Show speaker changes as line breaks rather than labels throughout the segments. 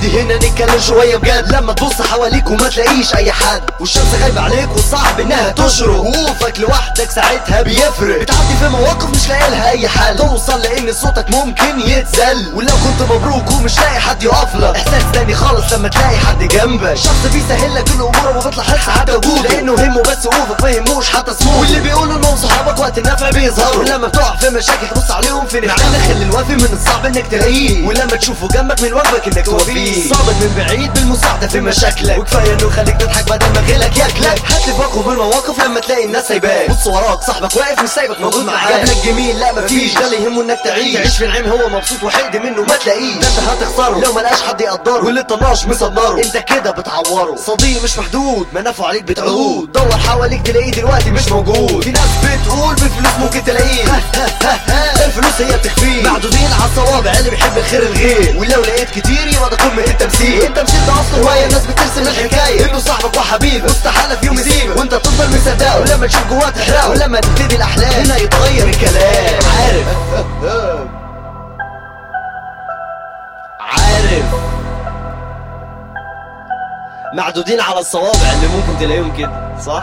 نبتدي هنا نتكلم شوية بجد لما تبص حواليك وما تلاقيش اي حد والشمس غايبة عليك والصعب انها تشرق وقوفك لوحدك ساعتها بيفرق بتعدي في مواقف مش لاقي لها اي حل توصل لان صوتك ممكن يتزل ولو كنت مبروك ومش لاقي حد يقف لك احساس تاني خالص لما تلاقي حد جنبك شخص بيسهل لك كل امورك وبيطلع حس حتى وجوده لانه همه بس وقوفك ما يهموش حتى سموه واللي بيقولوا انهم صحابك وقت النفع بيظهروا ولما بتقع في مشاكل تبص عليهم في نعمة خلي الوافي من الصعب انك تلاقيه ولما تشوفه جنبك من واجبك انك توفيه صابر من بعيد بالمساعدة في مشاكلك وكفاية انه يخليك تضحك بدل ما غيرك ياكلك هات لي موقف بالمواقف لما تلاقي الناس سايباك بص وراك صاحبك واقف مش سايبك موجود معاك جابلك جميل لا مفيش ده اللي يهمه انك تعيش تعيش في نعيم هو مبسوط وحقد منه ما تلاقيه ده انت هتخسره لو ملقاش حد يقدره واللي طناش مصدره انت كده بتعوره صديق مش محدود منافعه عليك بتعود دور حواليك تلاقيه دلوقتي مش موجود في ناس بتقول بالفلوس ممكن تلاقيه الفلوس هي بتخفيه معدودين على الصوابع اللي بيحب الخير الغير ولو لقيت كتير يبقى ده قمة التمثيل التمثيل ده اصله هواية الناس بترسم الحكاية انه صاحبك وحبيبك مستحالة في يوم يسيبك وانت تفضل مصدقه ولما تشوف جواه تحرقه ولما تبتدي الاحلام هنا يتغير الكلام عارف عارف معدودين على الصوابع اللي ممكن تلاقيهم كده صح؟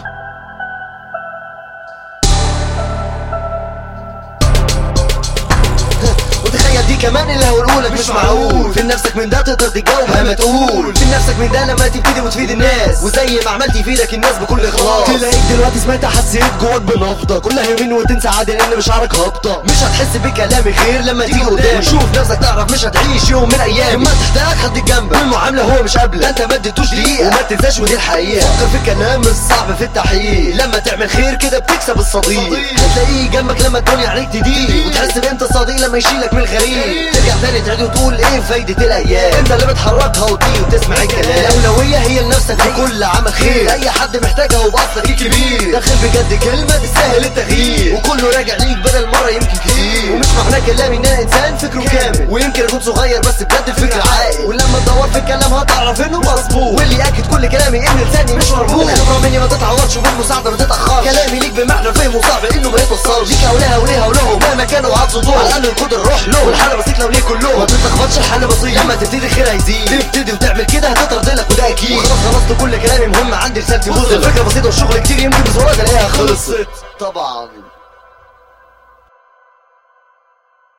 وتخيل دي كمان اللي هقوله لك مش معقول في نفسك من ده تقدر تتجاوب ما تقول في نفسك من ده لما تبتدي وتفيد الناس وزي ما عملت يفيدك الناس بكل اخلاص تلاقيك دلوقتي سمعت حسيت جواك بنفضه كلها يمين وتنسى عادي لان مشاعرك هابطه مش هتحس بكلامي غير لما تيجي قدام شوف نفسك تعرف مش هتعيش يوم من الايام لما تحتاج حد جنبك والمعامله هو مش قبلك ده انت ما اديتوش دقيقه وما تنساش ودي الحقيقه فكر في الكلام الصعب في التحقيق لما تعمل خير كده بتكسب الصديق هتلاقيه جنبك لما الدنيا عليك تضيق وتحس بامتى الصديق لما يشيلك من الغريب ترجع تاني تعيد وتقول ايه فايدة الايام انت اللي بتحركها وتيجي وتسمع الكلام الاولوية هي لنفسك في كل عمل خير اي حد محتاجها وباصلك الكبير داخل بجد كلمة تستاهل التغيير وكله راجع ليك بدل مرة يمكن كتير ومش معناه كلامي ان انا انسان فكره كامل ويمكن اكون صغير بس بجد الفكر عاقل ولما تدور في الكلام هتعرف انه مظبوط واللي ياكد كل كلامي ان لساني مش مربوط الخبرة مني ما تتعورش وبالمساعدة ما تتأخرش كلامي ليك بمعنى فهمه صعب انه ما يتوصلش ليك اولها وليها ولهم مهما كانوا عطس دول على الاقل القدر روح له والحالة بسيط لو ليه كلهم ما تتلخبطش الحل بسيط لما تبتدي خير هيزيد تبتدي وتعمل كده هتطرد لك وده اكيد وخلاص خلصت كل كلامي مهم عندي رسالتي وصل الفكرة بسيطة والشغل كتير يمكن بسرعة الاقيها خلصت طبعا